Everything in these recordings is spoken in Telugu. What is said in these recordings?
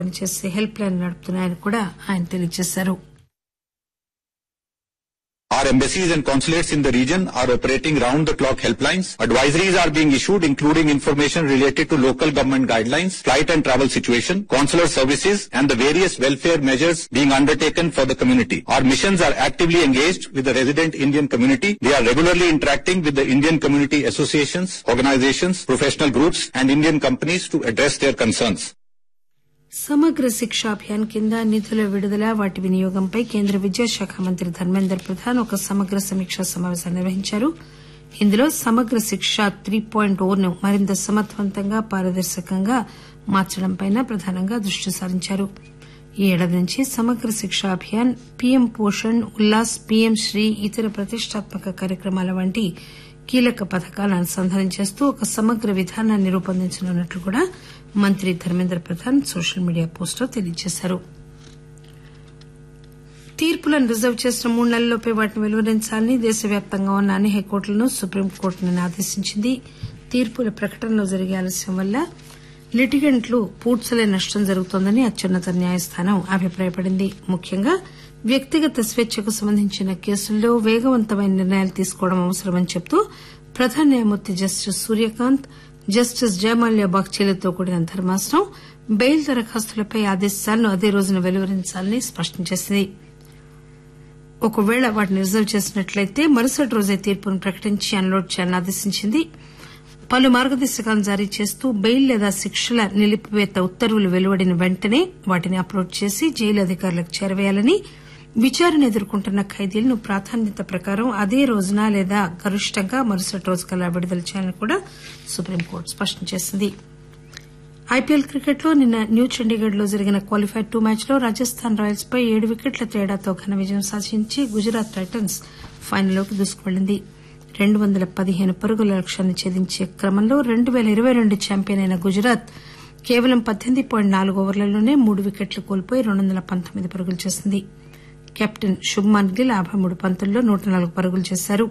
పనిచేసే హెల్ప్ లైన్ నడుపుతున్నాయని కూడా ఆయన తెలియజేశారు Our embassies and consulates in the region are operating round-the-clock helplines. Advisories are being issued, including information related to local government guidelines, flight and travel situation, consular services, and the various welfare measures being undertaken for the community. Our missions are actively engaged with the resident Indian community. They are regularly interacting with the Indian community associations, organizations, professional groups, and Indian companies to address their concerns. సమగ్ర శిక్ష అభియాన్ కింద నిధుల విడుదల వాటి వినియోగంపై కేంద్ర విద్యాశాఖ మంత్రి ధర్మేందర్ ప్రధాన్ ఒక సమగ్ర సమీక్షా సమావేశం నిర్వహించారు ఇందులో సమగ్ర శిక్ష త్రీ పాయింట్ ఓ ను మరింత సమర్థవంతంగా పారదర్శకంగా మార్చడంపై ప్రధానంగా దృష్టి సారించారు ఈ ఏడాది నుంచి సమగ్ర శిక్ష అభియాన్ పీఎం పోషణ్ ఉల్లాస్ పీఎం శ్రీ ఇతర ప్రతిష్టాత్మక కార్యక్రమాల వంటి కీలక పథకాలను అనుసంధానం చేస్తూ ఒక సమగ్ర విధానాన్ని రూపొందించనున్నట్లు కూడా మంత్రి Dharmendra Pradhan social media post లో తెలియజేశారు తీర్పులను రిజర్వ్ చేసిన మూడు నెలల్లోపే వాటిని వెలువరించాలని దేశవ్యాప్తంగా ఉన్న అన్ని హైకోర్టులను సుప్రీంకోర్టు నిన్న ఆదేశించింది తీర్పుల ప్రకటనలో జరిగే ఆలస్యం వల్ల లిటిగెంట్లు పూడ్చలే నష్టం జరుగుతోందని అత్యున్నత న్యాయస్థానం అభిప్రాయపడింది ముఖ్యంగా వ్యక్తిగత స్వేచ్చకు సంబంధించిన కేసుల్లో వేగవంతమైన నిర్ణయాలు తీసుకోవడం అవసరమని చెబుతూ ప్రధాన న్యాయమూర్తి జస్టిస్ సూర్యకాంత్ జస్టిస్ జయమాల్యా బాగ్చేలతో కూడిన ధర్మాసనం బెయిల్ దరఖాస్తులపై ఆదేశాలను అదే రోజున వెలువరించాలని స్పష్టం చేసింది ఒకవేళ వాటిని రిజర్వ్ చేసినట్లయితే మరుసటి రోజే తీర్పును ప్రకటించి అన్లోడ్ చేయాలని ఆదేశించింది పలు మార్గదర్శకాలను జారీ చేస్తూ బెయిల్ లేదా శిక్షల నిలిపివేత ఉత్తర్వులు వెలువడిన వెంటనే వాటిని అప్లోడ్ చేసి జైలు అధికారులకు చేరవేయాలని విచారణ ఎదుర్కొంటున్న ఖైదీలను ప్రాధాన్యత ప్రకారం అదే రోజున లేదా గరిష్టంగా మరుసటి రోజుకల్లా విడుదల చేయాలని కూడా సుప్రీంకోర్టు స్పష్టం చేసింది ఐపీఎల్ క్రికెట్ లో నిన్న న్యూ చండీగఢ్ లో జరిగిన క్వాలిఫైర్ టూ మ్యాచ్ లో రాజస్థాన్ రాయల్స్ పై ఏడు వికెట్ల తేడాతో ఘన విజయం సాధించి గుజరాత్ టైటన్స్ ఫైనల్లోకి దూసుకువెళ్లింది రెండు వందల పదిహేను పరుగుల లక్ష్యాన్ని ఛేదించే క్రమంలో రెండు పేల ఇరవై రెండు ఛాంపియన్ అయిన గుజరాత్ కేవలం పద్దెనిమిది పాయింట్ నాలుగు ఓవర్లలోనే మూడు వికెట్లు కోల్పోయి రెండు వందల పంతొమ్మిది పరుగులు చేసింది కెప్టెన్ శుభ్మాన్ గిల్ యాబై మూడు పంతుల్లో నూట నాలుగు పరుగులు చేశారు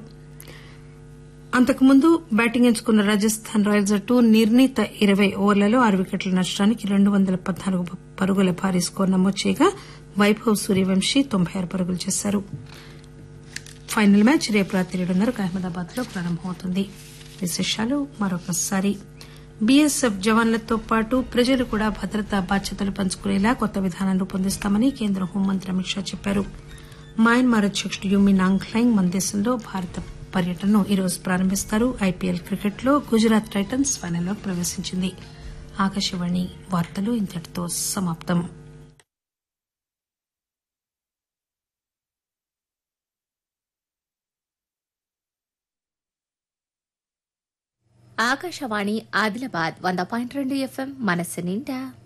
అంతకుముందు బ్యాటింగ్ ఎంచుకున్న రాజస్థాన్ రాయల్స్ జట్టు నిర్ణీత ఇరవై ఓవర్లలో ఆరు వికెట్ల నష్టానికి రెండు వందల పద్నాలుగు పరుగుల భారీ స్కోరు నమోదు చేయగా వైభవ్ సూర్యవంశీ తొంభై ఆరు పరుగులు చేశారు ఫైనల్ మ్యాచ్ రేపు రాత్రి ఏడున్నరకు అహ్మదాబాద్ లో ప్రారంభమవుతుంది విశేషాలు మరొకసారి బీఎస్ఎఫ్ జవాన్లతో పాటు ప్రజలు కూడా భద్రతా బాధ్యతలు పంచుకునేలా కొత్త విధానం రూపొందిస్తామని కేంద్ర హోంమంత్రి అమిత్ షా చెప్పారు మయన్మార్ అధ్యకుడు యుమి నాంగ్లైంగ్ మన దేశంలో భారత పర్యటనను ఈరోజు ప్రారంభిస్తారు ఐపీఎల్ క్రికెట్ లో గుజరాత్ టైటన్స్ ఫైనల్లోకి ప్రవేశించింది ఆకాశవాణి వార్తలు ఇంతటితో సమాప్తం ఆకాశవాణి ఆదిలాబాద్ వంద పాయింట్ రెండు ఎఫ్ఎం మనస్సు నిండా